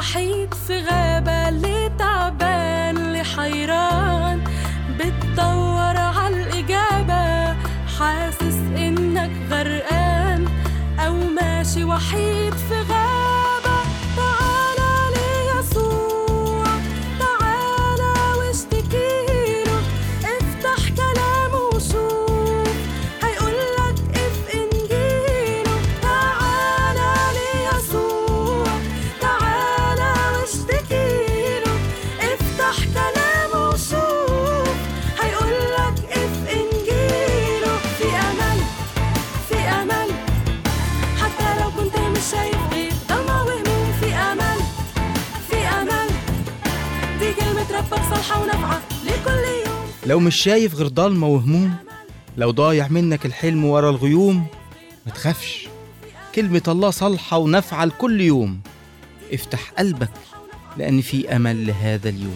وحيد في غابة اللي تعبان اللي حيران بتدور عالإجابة حاسس إنك غرقان أو ماشي وحيد في غابة تعالى ليسوع تعالى واشتكيله افتح كلامه وشوف هيقولك اف انجيله تعالى ليسوع تعالى واشتكيله افتح كلامه وشوف هيقولك اف انجيله في امل في امل حتى لو كنت مش شايف غير ضلمة وهموم في امل في امل دي كلمة ربك صالحة ونافعة لكل يوم لو مش شايف غير ضلمة وهموم لو ضايع منك الحلم ورا الغيوم ما تخافش كلمة الله صالحة ونافعة لكل يوم افتح قلبك لأن في أمل لهذا اليوم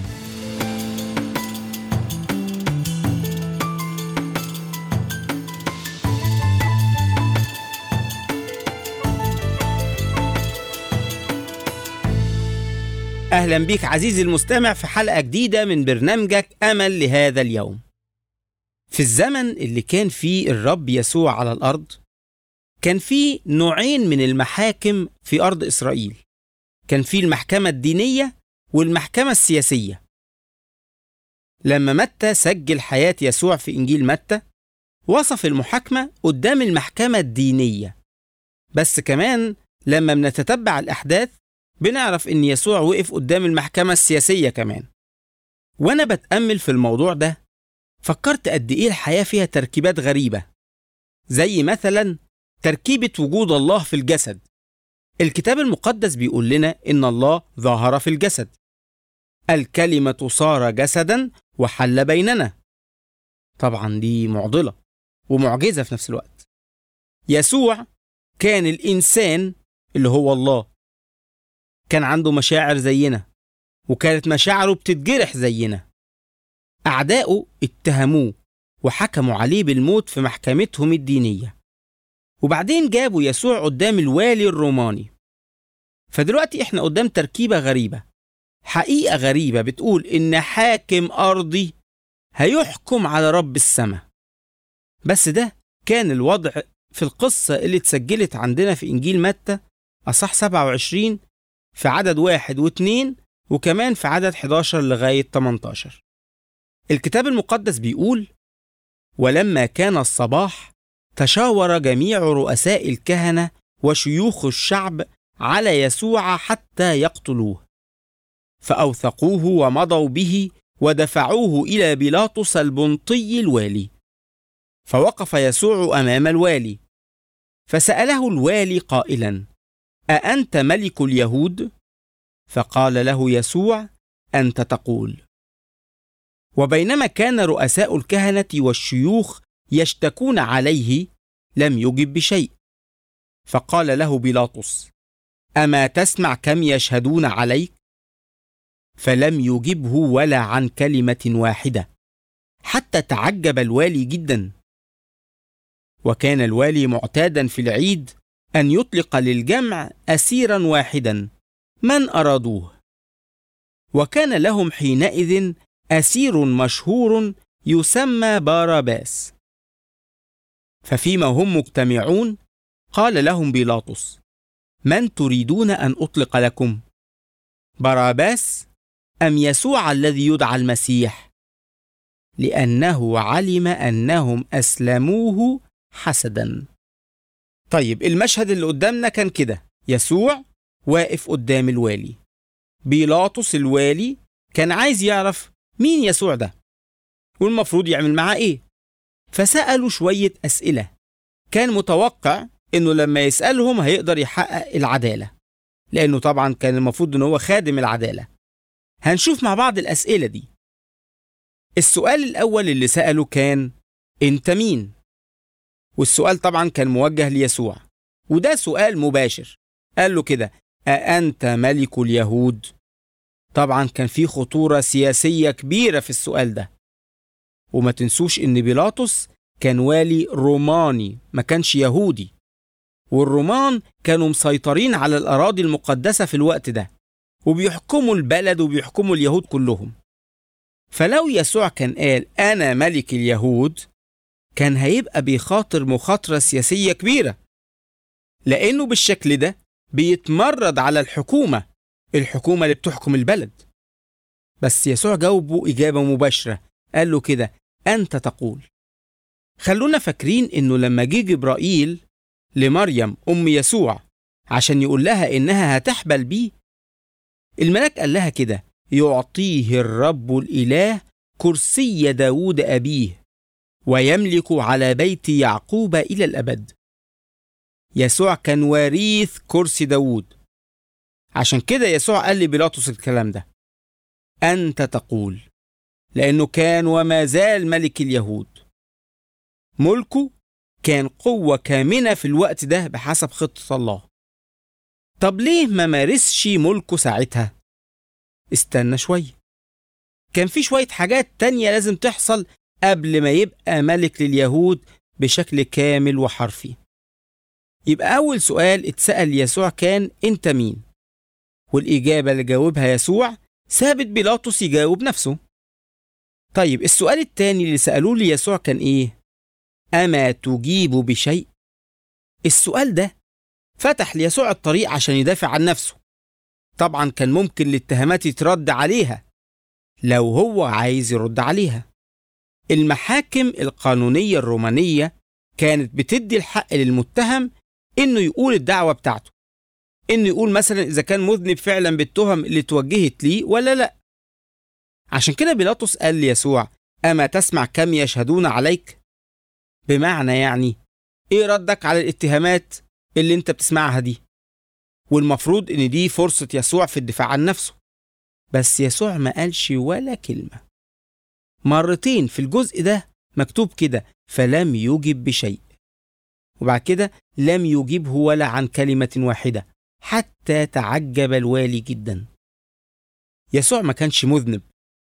أهلا بيك عزيزي المستمع في حلقة جديدة من برنامجك أمل لهذا اليوم. في الزمن اللي كان فيه الرب يسوع على الأرض، كان فيه نوعين من المحاكم في أرض إسرائيل. كان فيه المحكمة الدينية والمحكمة السياسية. لما متى سجل حياة يسوع في إنجيل متى، وصف المحاكمة قدام المحكمة الدينية. بس كمان لما بنتتبع الأحداث بنعرف إن يسوع وقف قدام المحكمة السياسية كمان. وأنا بتأمل في الموضوع ده فكرت قد إيه الحياة فيها تركيبات غريبة. زي مثلا تركيبة وجود الله في الجسد. الكتاب المقدس بيقول لنا إن الله ظهر في الجسد. الكلمة صار جسدا وحل بيننا. طبعا دي معضلة ومعجزة في نفس الوقت. يسوع كان الإنسان اللي هو الله كان عنده مشاعر زينا وكانت مشاعره بتتجرح زينا أعداؤه اتهموه وحكموا عليه بالموت في محكمتهم الدينية وبعدين جابوا يسوع قدام الوالي الروماني فدلوقتي احنا قدام تركيبة غريبة حقيقة غريبة بتقول إن حاكم أرضي هيحكم على رب السماء بس ده كان الوضع في القصة اللي اتسجلت عندنا في إنجيل متى أصح 27 في عدد واحد واثنين وكمان في عدد 11 لغاية 18 الكتاب المقدس بيقول ولما كان الصباح تشاور جميع رؤساء الكهنة وشيوخ الشعب على يسوع حتى يقتلوه فأوثقوه ومضوا به ودفعوه إلى بيلاطس البنطي الوالي فوقف يسوع أمام الوالي فسأله الوالي قائلا أأنت ملك اليهود؟ فقال له يسوع: أنت تقول. وبينما كان رؤساء الكهنة والشيوخ يشتكون عليه لم يجب بشيء. فقال له بيلاطس: أما تسمع كم يشهدون عليك؟ فلم يجبه ولا عن كلمة واحدة، حتى تعجب الوالي جدا. وكان الوالي معتادا في العيد أن يطلق للجمع أسيرا واحدا من أرادوه وكان لهم حينئذ أسير مشهور يسمى باراباس ففيما هم مجتمعون قال لهم بيلاطس من تريدون أن أطلق لكم؟ باراباس أم يسوع الذي يدعى المسيح؟ لأنه علم أنهم أسلموه حسدا طيب المشهد اللي قدامنا كان كده يسوع واقف قدام الوالي بيلاطس الوالي كان عايز يعرف مين يسوع ده والمفروض يعمل معاه ايه فسألوا شوية أسئلة كان متوقع انه لما يسألهم هيقدر يحقق العدالة لأنه طبعا كان المفروض ان هو خادم العدالة هنشوف مع بعض الأسئلة دي السؤال الأول اللي سأله كان أنت مين؟ والسؤال طبعا كان موجه ليسوع وده سؤال مباشر قال له كده أأنت ملك اليهود؟ طبعا كان في خطورة سياسية كبيرة في السؤال ده وما تنسوش إن بيلاطس كان والي روماني ما كانش يهودي والرومان كانوا مسيطرين على الأراضي المقدسة في الوقت ده وبيحكموا البلد وبيحكموا اليهود كلهم فلو يسوع كان قال أنا ملك اليهود كان هيبقى بيخاطر مخاطرة سياسية كبيرة لأنه بالشكل ده بيتمرد على الحكومة الحكومة اللي بتحكم البلد بس يسوع جاوبه إجابة مباشرة قال له كده أنت تقول خلونا فاكرين إنه لما جه جبرائيل لمريم أم يسوع عشان يقول لها إنها هتحبل بيه الملاك قال لها كده يعطيه الرب الإله كرسي داود أبيه ويملك على بيت يعقوب إلى الأبد يسوع كان وريث كرسي داود عشان كده يسوع قال لبيلاطس الكلام ده أنت تقول لأنه كان وما زال ملك اليهود ملكه كان قوة كامنة في الوقت ده بحسب خطة الله طب ليه ما مارسش ملكه ساعتها؟ استنى شوية كان في شوية حاجات تانية لازم تحصل قبل ما يبقى ملك لليهود بشكل كامل وحرفي يبقى أول سؤال اتسأل يسوع كان أنت مين؟ والإجابة اللي جاوبها يسوع ثابت بيلاطس يجاوب نفسه طيب السؤال التاني اللي سألوه ليسوع كان إيه؟ أما تجيب بشيء؟ السؤال ده فتح ليسوع الطريق عشان يدافع عن نفسه طبعا كان ممكن الاتهامات يترد عليها لو هو عايز يرد عليها المحاكم القانونية الرومانية كانت بتدي الحق للمتهم إنه يقول الدعوة بتاعته إنه يقول مثلا إذا كان مذنب فعلا بالتهم اللي توجهت ليه ولا لأ عشان كده بيلاطس قال ليسوع أما تسمع كم يشهدون عليك بمعنى يعني إيه ردك على الاتهامات اللي أنت بتسمعها دي والمفروض إن دي فرصة يسوع في الدفاع عن نفسه بس يسوع ما قالش ولا كلمة مرتين في الجزء ده مكتوب كده فلم يجب بشيء وبعد كده لم يجبه ولا عن كلمة واحدة حتى تعجب الوالي جدا يسوع ما كانش مذنب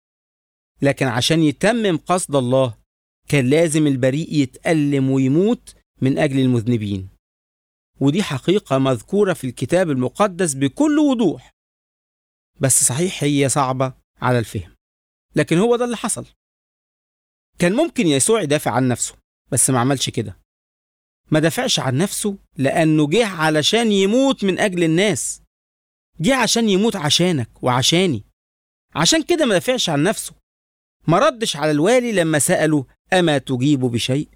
لكن عشان يتمم قصد الله كان لازم البريء يتألم ويموت من أجل المذنبين ودي حقيقة مذكورة في الكتاب المقدس بكل وضوح بس صحيح هي صعبة على الفهم لكن هو ده اللي حصل كان ممكن يسوع يدافع عن نفسه بس ما عملش كده ما دافعش عن نفسه لأنه جه علشان يموت من أجل الناس جه عشان يموت عشانك وعشاني عشان كده ما دافعش عن نفسه ما ردش على الوالي لما سأله أما تجيب بشيء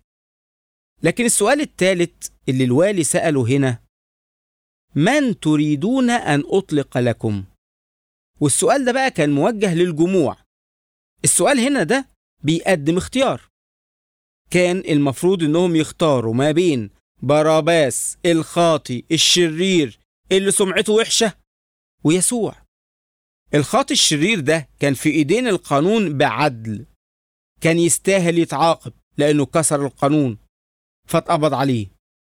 لكن السؤال الثالث اللي الوالي سأله هنا من تريدون أن أطلق لكم؟ والسؤال ده بقى كان موجه للجموع السؤال هنا ده بيقدم اختيار كان المفروض انهم يختاروا ما بين باراباس الخاطي الشرير اللي سمعته وحشة ويسوع الخاطي الشرير ده كان في ايدين القانون بعدل كان يستاهل يتعاقب لانه كسر القانون فاتقبض عليه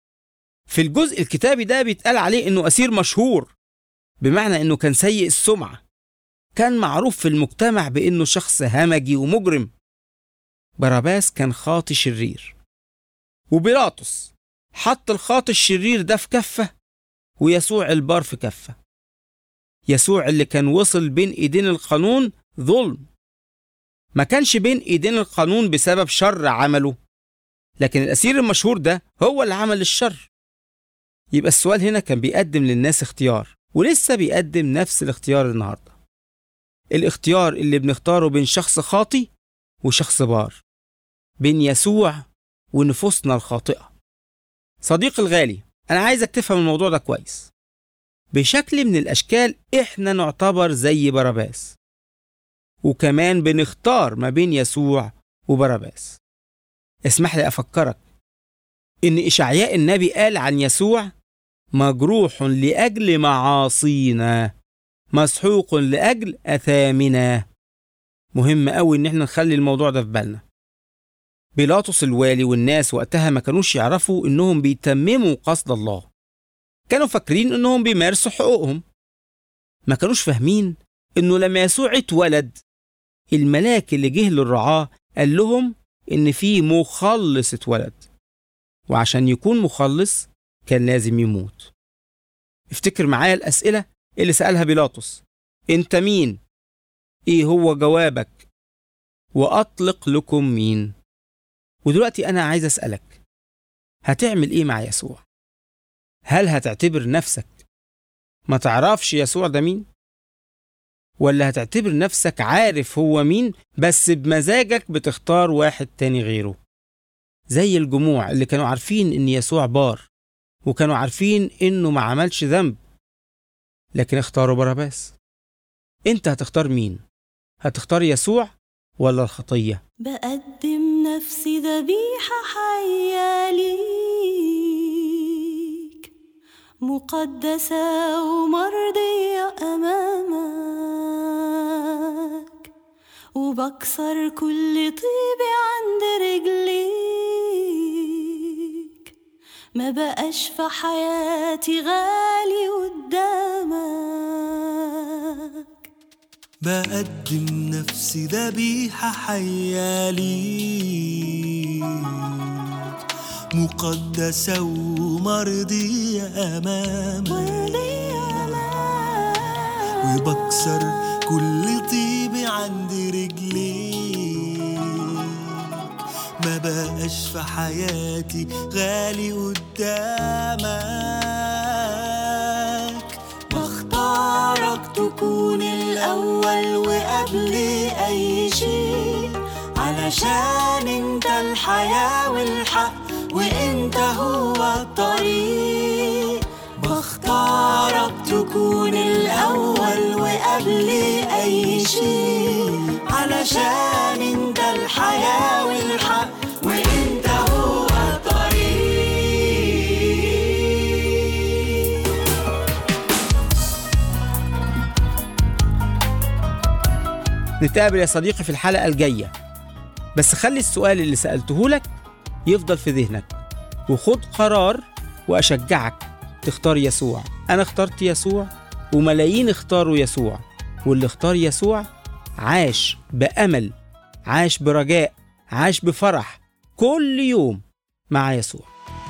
في الجزء الكتابي ده بيتقال عليه انه اسير مشهور بمعنى انه كان سيء السمعه كان معروف في المجتمع بانه شخص همجي ومجرم باراباس كان خاطي شرير وبيلاطس حط الخاطي الشرير ده في كفه ويسوع البار في كفه يسوع اللي كان وصل بين ايدين القانون ظلم ما كانش بين ايدين القانون بسبب شر عمله لكن الاسير المشهور ده هو اللي عمل الشر يبقى السؤال هنا كان بيقدم للناس اختيار ولسه بيقدم نفس الاختيار النهارده الاختيار اللي بنختاره بين شخص خاطي وشخص بار بين يسوع ونفوسنا الخاطئة صديقي الغالي أنا عايزك تفهم الموضوع ده كويس بشكل من الأشكال إحنا نعتبر زي باراباس وكمان بنختار ما بين يسوع وباراباس اسمح لي أفكرك إن إشعياء النبي قال عن يسوع مجروح لأجل معاصينا مسحوق لأجل أثامنا مهم قوي إن احنا نخلي الموضوع ده في بالنا بيلاطس الوالي والناس وقتها ما كانوش يعرفوا إنهم بيتمموا قصد الله كانوا فاكرين إنهم بيمارسوا حقوقهم ما كانوش فاهمين إنه لما يسوع اتولد الملاك اللي جه للرعاة قال لهم إن في مخلص اتولد وعشان يكون مخلص كان لازم يموت افتكر معايا الأسئلة اللي سألها بيلاطس انت مين ايه هو جوابك واطلق لكم مين ودلوقتي انا عايز اسالك هتعمل ايه مع يسوع هل هتعتبر نفسك ما تعرفش يسوع ده مين ولا هتعتبر نفسك عارف هو مين بس بمزاجك بتختار واحد تاني غيره زي الجموع اللي كانوا عارفين ان يسوع بار وكانوا عارفين انه ما عملش ذنب لكن اختاروا باراباس انت هتختار مين هتختار يسوع ولا الخطيه بقدم نفسي ذبيحة حية ليك مقدسة ومرضية أمامك وبكسر كل طيبي عند رجليك ما بقاش في حياتي غالي قدامك بقدم نفسي ذبيحة حية ليك مقدسة ومرضية أمامك ولي أمان وبكسر كل طيبي عند رجليك ما بقاش في حياتي غالي قدامك بختارك تكون الأول وقبل أي شيء علشان انت الحياة والحق وانت هو الطريق بختارك تكون الأول وقبل أي شيء علشان انت الحياة والحق وانت هو الطريق نتقابل يا صديقي في الحلقة الجاية بس خلي السؤال اللي سألته لك يفضل في ذهنك وخد قرار وأشجعك تختار يسوع أنا اخترت يسوع وملايين اختاروا يسوع واللي اختار يسوع عاش بأمل عاش برجاء عاش بفرح كل يوم مع يسوع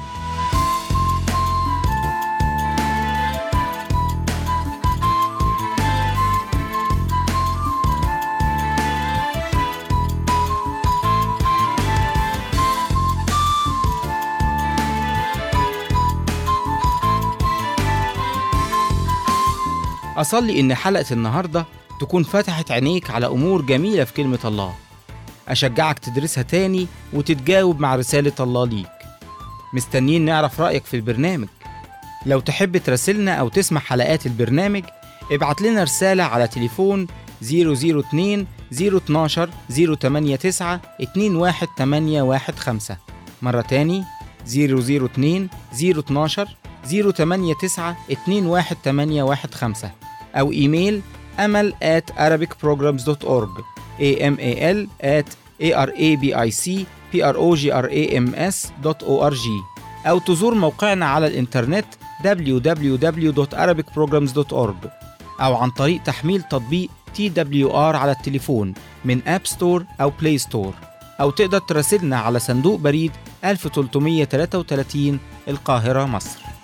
أصلي إن حلقة النهاردة تكون فتحت عينيك على أمور جميلة في كلمة الله أشجعك تدرسها تاني وتتجاوب مع رسالة الله ليك مستنيين نعرف رأيك في البرنامج لو تحب تراسلنا أو تسمع حلقات البرنامج ابعت لنا رسالة على تليفون 002 012 089 21815 مرة تاني 002 012 089 21815 أو إيميل أمل at arabicprograms.org amal at arabicprograms.org أو تزور موقعنا على الإنترنت www.arabicprograms.org أو عن طريق تحميل تطبيق TWR على التليفون من أب ستور أو بلاي ستور أو تقدر تراسلنا على صندوق بريد 1333 القاهرة مصر